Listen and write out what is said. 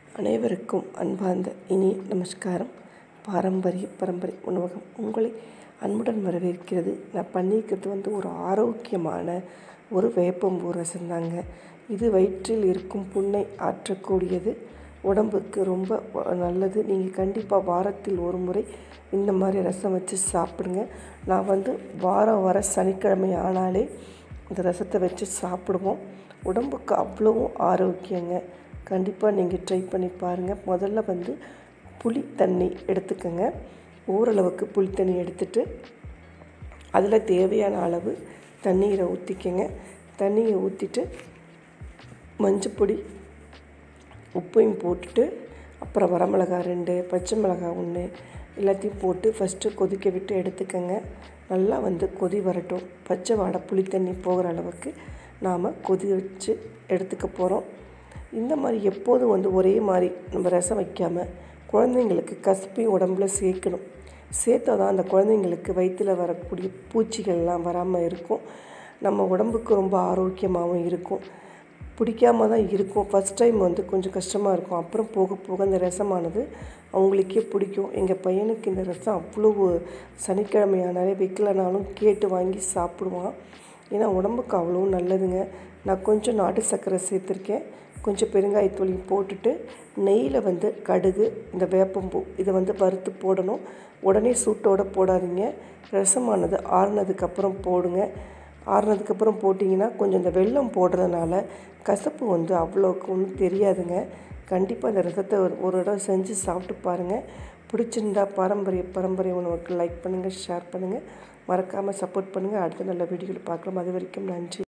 அனைவருக்கும் அன்பார்ந்த இனிய நமஸ்காரம் பாரம்பரிய பரம்பரை உணவகம் உங்களை அன்புடன் வரவேற்கிறது நான் பண்ணியிருக்கிறது வந்து ஒரு ஆரோக்கியமான ஒரு வேப்பம்பூ ரசம் தாங்க இது வயிற்றில் இருக்கும் புண்ணை ஆற்றக்கூடியது உடம்புக்கு ரொம்ப வ- நல்லது நீங்கள் கண்டிப்பாக வாரத்தில் ஒரு முறை இந்த மாதிரி ரசம் வச்சு சாப்பிடுங்க நான் வந்து வாரம் வர சனிக்கிழமை ஆனாலே இந்த ரசத்தை வச்சு சாப்பிடுவோம் உடம்புக்கு அவ்வளவும் ஆரோக்கியங்க கண்டிப்பாக நீங்கள் ட்ரை பண்ணி பாருங்கள் முதல்ல வந்து புளி தண்ணி எடுத்துக்கோங்க ஓரளவுக்கு புளி தண்ணி எடுத்துட்டு அதில் தேவையான அளவு தண்ணீரை ஊற்றிக்கங்க தண்ணியை ஊற்றிட்டு மஞ்சப்பொடி உப்பையும் போட்டுட்டு அப்புறம் வரமிளகாய் ரெண்டு பச்சை மிளகாய் ஒன்று எல்லாத்தையும் போட்டு ஃபஸ்ட்டு கொதிக்க விட்டு எடுத்துக்கோங்க நல்லா வந்து கொதி வரட்டும் பச்சை வாடை புளி தண்ணி போகிற அளவுக்கு நாம் கொதி வச்சு எடுத்துக்க போகிறோம் இந்த மாதிரி எப்போதும் வந்து ஒரே மாதிரி நம்ம ரசம் வைக்காமல் குழந்தைங்களுக்கு கசப்பையும் உடம்புல சேர்க்கணும் சேர்த்தா தான் அந்த குழந்தைங்களுக்கு வயிற்றில் வரக்கூடிய பூச்சிகள்லாம் வராமல் இருக்கும் நம்ம உடம்புக்கு ரொம்ப ஆரோக்கியமாகவும் இருக்கும் பிடிக்காம தான் இருக்கும் ஃபஸ்ட் டைம் வந்து கொஞ்சம் கஷ்டமாக இருக்கும் அப்புறம் போக போக இந்த ரசமானது அவங்களுக்கே பிடிக்கும் எங்கள் பையனுக்கு இந்த ரசம் அவ்வளோ சனிக்கிழமையானாலே வைக்கலனாலும் கேட்டு வாங்கி சாப்பிடுவான் ஏன்னா உடம்புக்கு அவ்வளோ நல்லதுங்க நான் கொஞ்சம் நாட்டு சர்க்கரை சேர்த்துருக்கேன் கொஞ்சம் பெருங்காயத்தூளையும் போட்டுட்டு நெய்யில் வந்து கடுகு இந்த வேப்பம்பூ இதை வந்து வறுத்து போடணும் உடனே சூட்டோட போடாதீங்க ரசமானது ஆறுனதுக்கப்புறம் போடுங்க ஆறுனதுக்கப்புறம் போட்டிங்கன்னா கொஞ்சம் இந்த வெல்லம் போடுறதுனால கசப்பு வந்து அவ்வளோக்கு ஒன்றும் தெரியாதுங்க கண்டிப்பாக இந்த ரசத்தை ஒரு ஒரு தடவை செஞ்சு சாப்பிட்டு பாருங்கள் பிடிச்சிருந்தா பாரம்பரிய பரம்பரை உணவுக்கு லைக் பண்ணுங்கள் ஷேர் பண்ணுங்கள் மறக்காமல் சப்போர்ட் பண்ணுங்கள் அடுத்த நல்ல வீடியோவில் பார்க்கலாம் அது வரைக்கும் நன்றி